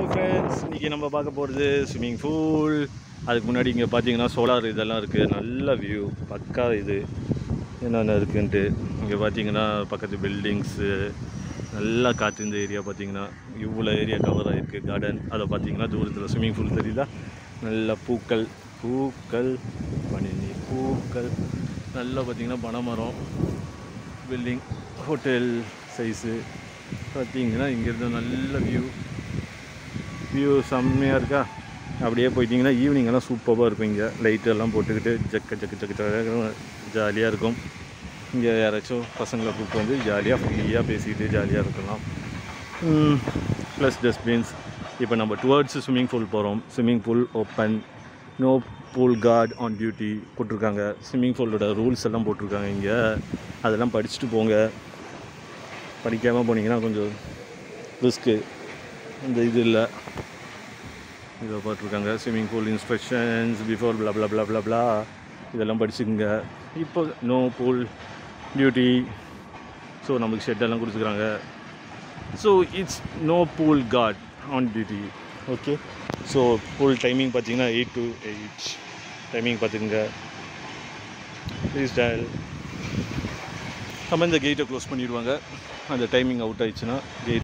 friends இன்றைக்கி நம்ம பார்க்க போகிறது ஸ்விம்மிங் பூல் அதுக்கு முன்னாடி இங்கே பார்த்தீங்கன்னா சோலார் இதெல்லாம் இருக்குது நல்ல வியூ பக்கா இது என்னென்ன இருக்குன்ட்டு இங்கே பார்த்தீங்கன்னா பக்கத்து பில்டிங்ஸு நல்லா காற்று இந்த ஏரியா பார்த்தீங்கன்னா இவ்வளோ ஏரியா கவர் ஆகிருக்கு கார்டன் அதை பார்த்தீங்கன்னா தூரத்தில் ஸ்விம்மிங் பூல் தெரியுதா நல்ல பூக்கள் பூக்கள் பனி நீர் பூக்கள் நல்லா பார்த்தீங்கன்னா பனைமரம் பில்டிங் ஹோட்டல் சைஸு பார்த்தீங்கன்னா இங்கேருந்து நல்ல வியூ வியூ செம்மையாக இருக்கா அப்படியே போயிட்டீங்கன்னா ஈவினிங் எல்லாம் சூப்பராக இருக்கும் இங்கே லைட் எல்லாம் போட்டுக்கிட்டு ஜக்க ஜக்க ஜக்க ஜக்க ஜாலியாக இருக்கும் இங்கே யாராச்சும் பசங்களை கூப்பிட்டு வந்து ஜாலியாக ஃப்ரீயாக பேசிக்கிட்டு ஜாலியாக இருக்கலாம் ப்ளஸ் டஸ்ட்பின்ஸ் இப்போ நம்ம டுவர்ட்ஸ் ஸ்விம்மிங் பூல் போகிறோம் swimming pool open no pool guard on duty போட்டிருக்காங்க ஸ்விம்மிங் பூலோட ரூல்ஸ் எல்லாம் போட்டிருக்காங்க இங்கே அதெல்லாம் படிச்சுட்டு போங்க படிக்காமல் போனீங்கன்னா கொஞ்சம் ரிஸ்க்கு இந்த இது இல்லை இதை போட்டிருக்காங்க swimming pool inspections before blah blah blah blah blah இதெல்லாம் படிச்சுக்கோங்க இப்போ நோ பூல் டியூட்டி ஸோ நமக்கு ஷெட்டெல்லாம் கொடுத்துக்கிறாங்க so it's no pool guard on duty okay so pool timing பார்த்தீங்கன்னா எயிட் டு எயிட் டைமிங் பார்த்துக்குங்க ப்ளீஸ் டயல் நம்ம இந்த கேட்டை க்ளோஸ் பண்ணிடுவாங்க அந்த டைமிங் அவுட் ஆயிடுச்சுன்னா கேட்